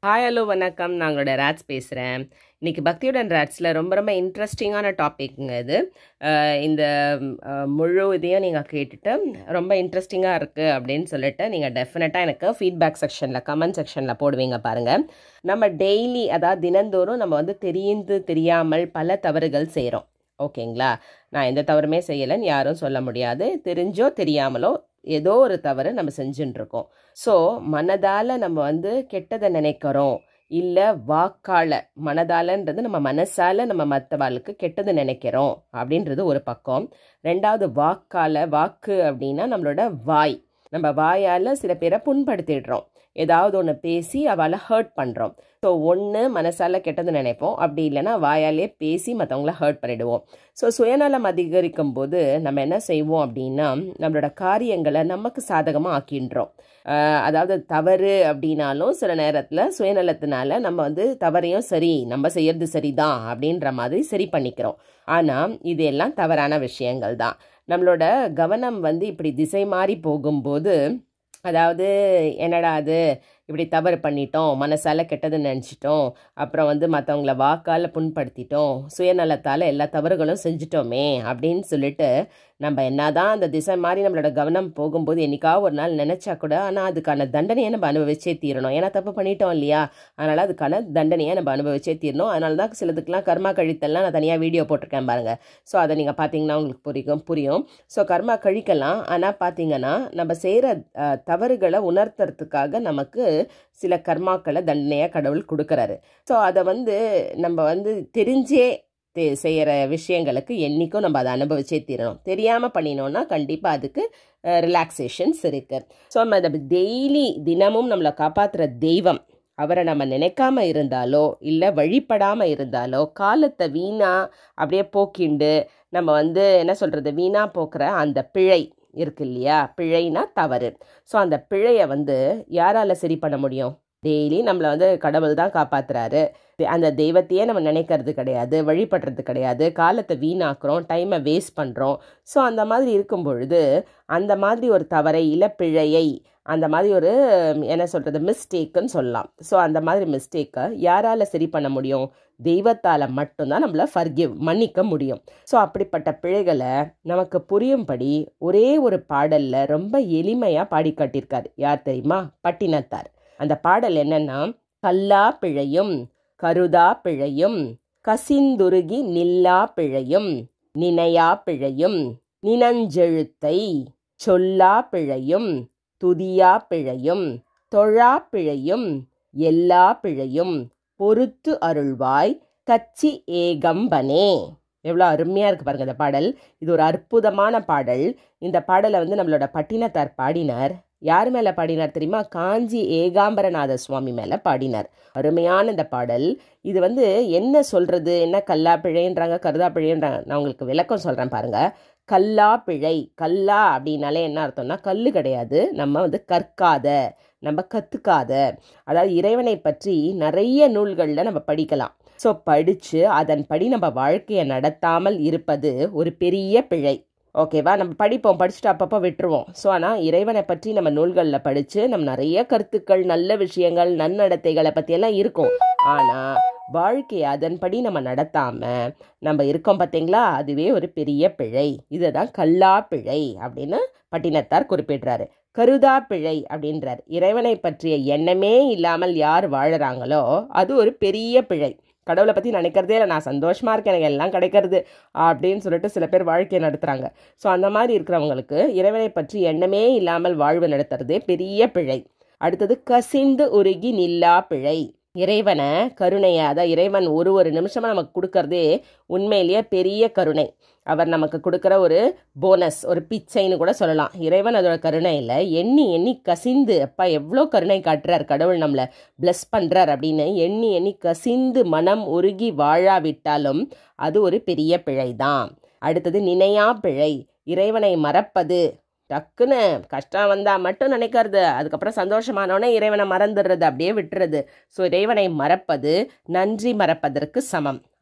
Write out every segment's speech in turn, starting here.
Hi hello வணக்கம் நான் உங்களோட ராட்ஸ் பேசுகிறேன் இன்றைக்கி பக்தியுடன் ராட்ஸில் ரொம்ப ரொம்ப இன்ட்ரெஸ்டிங்கான டாபிக்ங்க இது அஹ் இந்த அஹ், முழு இதையும் நீங்கள் கேட்டுட்டு ரொம்ப இன்ட்ரெஸ்டிங்காக இருக்குது அப்படின்னு சொல்லிட்டு நீங்கள் டெஃபினட்டாக எனக்கு ஃபீட்பேக் செக்ஷனில் கமெண்ட் செக்ஷனில் போடுவீங்க பாருங்கள் நம்ம டெய்லி அதாவது தினந்தோறும் நம்ம வந்து தெரிந்து தெரியாமல் பல தவறுகள் செய்கிறோம் ஓகேங்களா நான் எந்த தவறுமே செய்யலைன்னு யாரும் சொல்ல முடியாது தெரிஞ்சோ தெரியாமலோ ஏதோ ஒரு தவறு நம்ம செஞ்சுட்டு இருக்கோம் ஸோ மனதால் நம்ம வந்து கெட்டதை நினைக்கிறோம் இல்லை வாக்கால மனதாலன்றது நம்ம மனசால நம்ம மற்றவாளுக்கு கெட்டது நினைக்கிறோம் அப்படின்றது ஒரு பக்கம் ரெண்டாவது வாக்கால வாக்கு அப்படின்னா நம்மளோட வாய் நம்ம வாயால் சில பேரை புண்படுத்திடுறோம் ஏதாவது ஒன்று பேசி அவளை ஹர்ட் பண்ணுறோம் ஸோ ஒன்று மனசால கெட்டது நினைப்போம் அப்படி இல்லைன்னா வாயாலே பேசி மற்றவங்கள ஹர்ட் பண்ணிடுவோம் ஸோ சுயநலம் அதிகரிக்கும் போது நம்ம என்ன செய்வோம் அப்படின்னா நம்மளோட காரியங்களை நமக்கு சாதகமாக ஆக்கின்றோம் ஆஹ் அதாவது தவறு அப்படின்னாலும் சில நேரத்தில் சுயநலத்தினால நம்ம வந்து தவறையும் சரி நம்ம செய்யறது சரிதான் அப்படின்ற மாதிரி சரி பண்ணிக்கிறோம் ஆனால் இது எல்லாம் தவறான விஷயங்கள் தான் நம்மளோட கவனம் வந்து இப்படி திசை மாறி போகும்போது அதாவது என்னடா அது இப்படி தவறு பண்ணிட்டோம் மனசால கெட்டது நினச்சிட்டோம் அப்புறம் வந்து மற்றவங்கள வாக்கால் புண்படுத்திட்டோம் சுயநலத்தால் எல்லா தவறுகளும் செஞ்சிட்டோமே அப்படின்னு சொல்லிட்டு நம்ம என்னதான் அந்த திசை மாதிரி நம்மளோட கவனம் போகும்போது என்னைக்காவது ஒரு நாள் நினச்சா கூட ஆனால் அதுக்கான தண்டனையை நம்ம அனுபவிச்சே தீரணும் ஏன்னா தப்பு பண்ணிட்டோம் இல்லையா அதனால் அதுக்கான தண்டனையை நம்ம அனுபவிச்சே தீரணும் அதனால தான் சிலதுக்கெல்லாம் கர்மா கழித்தல்லாம் நான் தனியாக வீடியோ போட்டிருக்கேன் பாருங்கள் ஸோ அதை நீங்கள் பார்த்தீங்கன்னா உங்களுக்கு புரியும் புரியும் ஸோ கர்மா கழிக்கலாம் ஆனால் பார்த்தீங்கன்னா நம்ம செய்கிற தவறுகளை உணர்த்துறதுக்காக நமக்கு சில கர்மாக்களை தண்டனையாக கடவுள் கொடுக்குறாரு ஸோ அதை வந்து நம்ம வந்து தெரிஞ்சே தெ- செய்யற விஷயங்களுக்கு என்னைக்கும் நம்ம அதை அனுபவிச்சே தீரணும் தெரியாமல் பண்ணினோம்னா கண்டிப்பாக அதுக்கு ரிலாக்ஸேஷன்ஸ் இருக்கு ஸோ நம்ம அதை டெய்லி தினமும் நம்மளை காப்பாற்றுற தெய்வம் அவரை நம்ம நினைக்காம இருந்தாலோ இல்லை வழிபடாமல் இருந்தாலோ காலத்தை வீணா அப்படியே போக்கிண்டு நம்ம வந்து என்ன சொல்கிறது வீணா போக்குற அந்த பிழை இருக்கு இல்லையா பிழைனா தவறு ஸோ அந்த பிழையை வந்து யாரால சரி பண்ண முடியும் டெய்லி நம்மளை வந்து கடவுள் தான் காப்பாத்துறாரு அந்த தெய்வத்தையே நம்ம நினைக்கிறது கிடையாது வழிபடுறது கிடையாது காலத்தை வீணாக்குறோம் டைமை வேஸ்ட் பண்ணுறோம் ஸோ அந்த மாதிரி இருக்கும் பொழுது அந்த மாதிரி ஒரு தவறை இல்லை பிழையை அந்த மாதிரி ஒரு என்ன சொல்கிறது மிஸ்டேக்குன்னு சொல்லலாம் ஸோ அந்த மாதிரி மிஸ்டேக்கை யாரால் சரி பண்ண முடியும் தெய்வத்தால் மட்டும்தான் நம்மளை ஃபர்கிவ் மன்னிக்க முடியும் ஸோ அப்படிப்பட்ட பிழைகளை நமக்கு புரியும்படி ஒரே ஒரு பாடலில் ரொம்ப எளிமையாக பாடி காட்டியிருக்காரு யார் தெரியுமா பட்டினத்தார் அந்த பாடல் என்னன்னா கல்லா பிழையும் கருதா பிழையும் கசிந்துருகி நில்லா பிழையும் நினையா பிழையும் நினஞ்செழுத்தை சொல்லா பிழையும் துதியா பிழையும் தொழா பிழையும் எல்லா பிழையும் பொறுத்து அருள்வாய் கச்சி ஏகம்பனே எவ்வளோ அருமையாக இருக்குது பாருங்க இந்த பாடல் இது ஒரு அற்புதமான பாடல் இந்த பாடலை வந்து நம்மளோட பட்டினத்தார் பாடினார் யார் மேலே பாடினார் தெரியுமா காஞ்சி ஏகாம்பரநாத சுவாமி மேலே பாடினார் அருமையான இந்த பாடல் இது வந்து என்ன சொல்கிறது என்ன கல்லா பிழைன்றாங்க கருதா பிழைன்றாங்க நான் உங்களுக்கு விளக்கம் சொல்கிறேன் பாருங்க கல்லா பிழை கல்லா அப்படின்னாலே என்ன அர்த்தம்னா கல்லு கிடையாது நம்ம வந்து கற்காத நம்ம கற்றுக்காத அதாவது இறைவனை பற்றி நிறைய நூல்களில் நம்ம படிக்கலாம் ஸோ படித்து அதன்படி நம்ம வாழ்க்கையை நடத்தாமல் இருப்பது ஒரு பெரிய பிழை ஓகேவா நம்ம படிப்போம் படிச்சுட்டு அப்பப்போ விட்டுருவோம் ஸோ ஆனால் இறைவனை பற்றி நம்ம நூல்களில் படித்து நம்ம நிறைய கருத்துக்கள் நல்ல விஷயங்கள் நன்னடத்தைகளை பற்றியெல்லாம் இருக்கும் ஆனால் வாழ்க்கையை அதன்படி நம்ம நடத்தாமல் நம்ம இருக்கோம் பார்த்தீங்களா அதுவே ஒரு பெரிய பிழை இதை தான் கல்லா பிழை அப்படின்னு பட்டினத்தார் குறிப்பிடுறாரு கருதா பிழை அப்படின்றார் இறைவனை பற்றிய எண்ணமே இல்லாமல் யார் வாழுறாங்களோ அது ஒரு பெரிய பிழை கடவுளை பற்றி நினைக்கிறதே இல்லை நான் சந்தோஷமாக இருக்கேன் எனக்கு எல்லாம் கிடைக்கிறது அப்படின்னு சொல்லிட்டு சில பேர் வாழ்க்கையை நடத்துகிறாங்க ஸோ அந்த மாதிரி இருக்கிறவங்களுக்கு இறைவனை பற்றி எண்ணமே இல்லாமல் வாழ்வு நடத்துறதே பெரிய பிழை அடுத்தது கசிந்து உருகி நில்லா பிழை இறைவனை கருணையை அதான் இறைவன் ஒரு ஒரு நிமிஷமாக நமக்கு கொடுக்கறதே உண்மையிலேயே பெரிய கருணை அவர் நமக்கு கொடுக்குற ஒரு போனஸ் ஒரு பிச்சைன்னு கூட சொல்லலாம் இறைவன் அதோட கருணையில் எண்ணி எண்ணி கசிந்து அப்பா எவ்வளோ கருணை காட்டுறார் கடவுள் நம்மளை பிளஸ் பண்ணுறார் அப்படின்னு எண்ணி எண்ணி கசிந்து மனம் உருகி வாழாவிட்டாலும் அது ஒரு பெரிய பிழை தான் அடுத்தது நினையா பிழை இறைவனை மறப்பது டக்குன்னு கஷ்டம் வந்தால் மட்டும் நினைக்கிறது அதுக்கப்புறம் சந்தோஷமானோடனே இறைவனை மறந்துடுறது அப்படியே விட்டுறது ஸோ இறைவனை மறப்பது நன்றி மறப்பதற்கு சமம்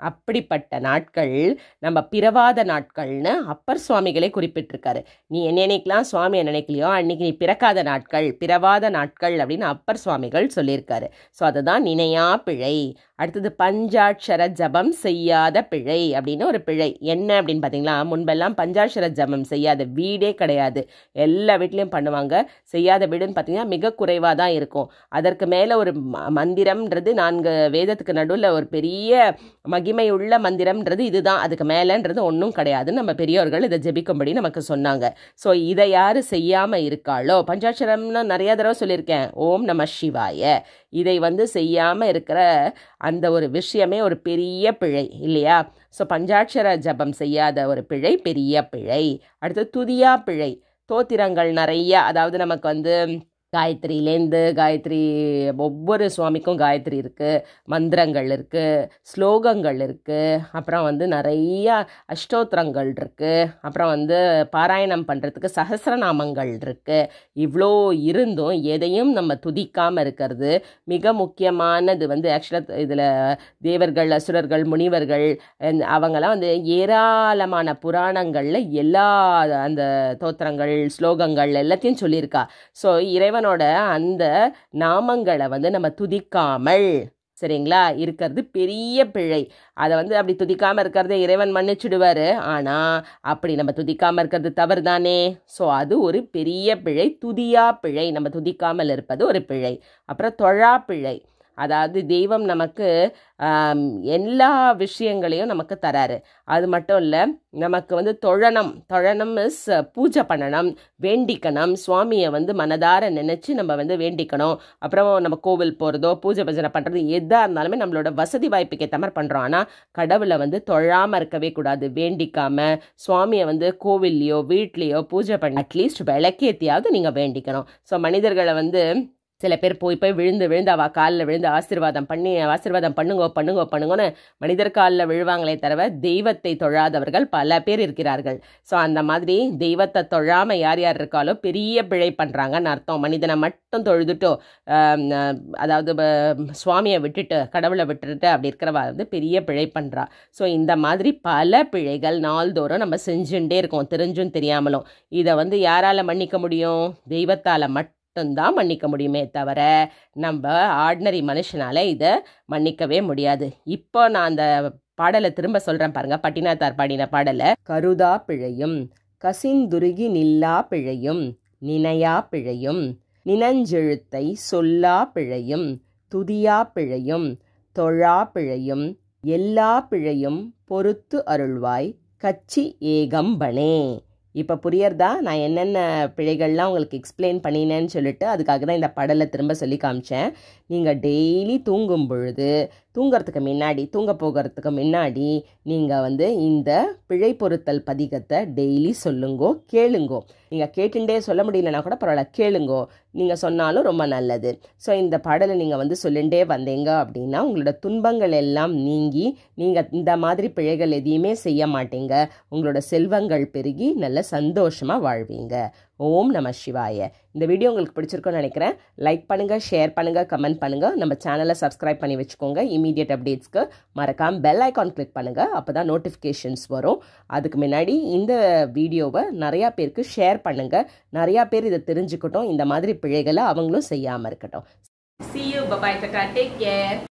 அப்படிப்பட்ட நாட்கள் நம்ம பிறவாத நாட்கள்னு அப்பர் சுவாமிகளே குறிப்பிட்டிருக்காரு நீ என்னென்னைக்கெல்லாம் சுவாமியை நினைக்கலையோ அன்னைக்கு நீ பிறக்காத நாட்கள் பிறவாத நாட்கள் அப்படின்னு அப்பர் சுவாமிகள் சொல்லியிருக்காரு ஸோ அதுதான் நினையா பிழை அடுத்தது பஞ்சாட்சர ஜபம் செய்யாத பிழை அப்படின்னு ஒரு பிழை என்ன அப்படின்னு பார்த்தீங்களா முன்பெல்லாம் பஞ்சாட்சர ஜபம் செய்யாத வீடே கிடையாது எல்லா வீட்லேயும் பண்ணுவாங்க செய்யாத வீடுன்னு பார்த்தீங்கன்னா மிக குறைவாக தான் இருக்கும் அதற்கு மேலே ஒரு ம- மந்திரம்ன்றது நான்கு வேதத்துக்கு நடுவில் ஒரு பெரிய மகிமை உள்ள மந்திரம்ன்றது இதுதான் அதுக்கு மேலேன்றது ஒன்றும் கிடையாது நம்ம பெரியோர்கள் இதை ஜெபிக்கும்படி நமக்கு சொன்னாங்க ஸோ இதை யார் செய்யாமல் இருக்காளோ பஞ்சாட்சரம்னு நிறைய தடவை சொல்லியிருக்கேன் ஓம் நம சிவாய இதை வந்து செய்யாமல் இருக்கிற அந்த ஒரு விஷயமே ஒரு பெரிய பிழை இல்லையா ஸோ பஞ்சாட்சர ஜபம் செய்யாத ஒரு பிழை பெரிய பிழை அடுத்து துதியா பிழை தோத்திரங்கள் நிறைய அதாவது நமக்கு வந்து காயத்ரியிலேருந்து காயத்ரி ஒவ்வொரு சுவாமிக்கும் காயத்ரி இருக்குது மந்திரங்கள் இருக்குது ஸ்லோகங்கள் இருக்குது அப்புறம் வந்து நிறைய அஷ்டோத்திரங்கள் இருக்குது அப்புறம் வந்து பாராயணம் பண்ணுறதுக்கு சஹஸ்ரநாமங்கள் இருக்குது இவ்வளோ இருந்தும் எதையும் நம்ம துதிக்காமல் இருக்கிறது மிக முக்கியமானது வந்து ஆக்சுவலாக இதில் தேவர்கள் அசுரர்கள் முனிவர்கள் and அவங்கெல்லாம் வந்து ஏராளமான புராணங்களில் எல்லா அந்த தோத்திரங்கள் ஸ்லோகங்கள் எல்லாத்தையும் சொல்லியிருக்கா ஸோ இறைவனோட அந்த நாமங்களை வந்து நம்ம துதிக்காமல் சரிங்களா இருக்கிறது பெரிய பிழை அதை வந்து அப்படி துதிக்காமல் இருக்கிறத இறைவன் மன்னிச்சிடுவார் ஆனால் அப்படி நம்ம துதிக்காமல் இருக்கிறது தவறு தானே ஸோ அது ஒரு பெரிய பிழை துதியா பிழை நம்ம துதிக்காமல் இருப்பது ஒரு பிழை அப்புறம் தொழா பிழை அதாவது தெய்வம் நமக்கு ஆம், எல்லா விஷயங்களையும் நமக்கு தராரு அது மட்டும் இல்லை நமக்கு வந்து தொழனம் தொழனம் இஸ் பூஜை பண்ணணும் வேண்டிக்கணும் சுவாமியை வந்து மனதார நினச்சி நம்ம வந்து வேண்டிக்கணும் அப்புறம் நம்ம கோவில் போகிறதோ பூஜை பஜனை பண்ணுறது எதாக இருந்தாலுமே நம்மளோட வசதி வாய்ப்புக்கு ஏற்ற மாதிரி பண்ணுறோம் ஆனால் கடவுளை வந்து தொழாமல் இருக்கவே கூடாது வேண்டிக்காமல் சுவாமியை வந்து கோவில்லையோ வீட்லேயோ பூஜை பண்ண அட்லீஸ்ட் விளக்கேத்தியாவது நீங்கள் வேண்டிக்கணும் ஸோ மனிதர்களை வந்து சில பேர் போய் போய் விழுந்து விழுந்து அவள் காலில் விழுந்து ஆசீர்வாதம் பண்ணி ஆசீர்வாதம் பண்ணுங்கோ பண்ணுங்கோ பண்ணுங்கன்னு மனிதர் காலில் விழுவாங்களே தவிர தெய்வத்தை தொழாதவர்கள் பல பேர் இருக்கிறார்கள் ஸோ அந்த மாதிரி தெய்வத்தை தொழாமல் யார் யார் இருக்காலோ பெரிய பிழை பண்ணுறாங்கன்னு அர்த்தம் மனிதனை மட்டும் தொழுதுட்டோ ஆம், ஆஹ், அதாவது ப- சுவாமியை விட்டுட்டு கடவுளை விட்டுட்டு அப்படி இருக்கிறவா வந்து பெரிய பிழை பண்ணுறா ஸோ இந்த மாதிரி பல பிழைகள் நாள்தோறும் நம்ம செஞ்சுட்டே இருக்கோம் தெரிஞ்சும் தெரியாமலும் இதை வந்து யாரால் மன்னிக்க முடியும் தெய்வத்தால் மட்டும்தான் மன்னிக்க முடியுமே தவிர நம்ம ஆர்டினரி மனுஷனால இதை மன்னிக்கவே முடியாது இப்போ நான் அந்த பாடலை திரும்ப சொல்கிறேன் பாருங்க பட்டினாத்தார் பாடின பாடலை கருதா பிழையும் கசிந்துருகி நில்லா பிழையும் நினையா பிழையும் நினஞ்செழுத்தை சொல்லா பிழையும் துதியா பிழையும் தொழா பிழையும் எல்லா பிழையும் பொறுத்து அருள்வாய் கச்சி ஏகம்பனே இப்போ புரியறதா நான் என்னென்ன பிழைகள்லாம் உங்களுக்கு எக்ஸ்பிளைன் பண்ணினேன்னு சொல்லிட்டு அதுக்காக தான் இந்த படலை திரும்ப சொல்லி காமிச்சேன் நீங்கள் டெய்லி தூங்கும் பொழுது தூங்குறதுக்கு முன்னாடி தூங்க போகிறதுக்கு முன்னாடி நீங்கள் வந்து இந்த பிழை பொருத்தல் பதிகத்தை டெய்லி சொல்லுங்கோ கேளுங்கோ நீங்கள் கேட்டுட்டே சொல்ல முடியலனா கூட பரவாயில்ல கேளுங்கோ நீங்கள் சொன்னாலும் ரொம்ப நல்லது ஸோ இந்த பாடலை நீங்கள் வந்து சொல்லிண்டே வந்தீங்க அப்படின்னா உங்களோட துன்பங்கள் எல்லாம் நீங்கி நீங்கள் இந்த மாதிரி பிழைகள் எதையுமே செய்ய மாட்டீங்க உங்களோட செல்வங்கள் பெருகி நல்ல சந்தோஷமாக வாழ்வீங்க ஓம் நம சிவாய இந்த வீடியோ உங்களுக்கு பிடிச்சிருக்கும்னு நினைக்கிறேன் லைக் பண்ணுங்கள் ஷேர் பண்ணுங்கள் கமெண்ட் பண்ணுங்கள் நம்ம சேனலை சப்ஸ்கிரைப் பண்ணி வச்சுக்கோங்க இமீடியட் அப்டேட்ஸ்க்கு மறக்காம பெல் ஐகான் கிளிக் பண்ணுங்கள் அப்போ தான் நோட்டிஃபிகேஷன்ஸ் வரும் அதுக்கு முன்னாடி இந்த வீடியோவை நிறையா பேருக்கு ஷேர் பண்ணுங்கள் நிறையா பேர் இதை தெரிஞ்சுக்கட்டும் இந்த மாதிரி பிழைகளை அவங்களும் செய்யாமல் இருக்கட்டும் See you. Bye-bye. Tata. Take care.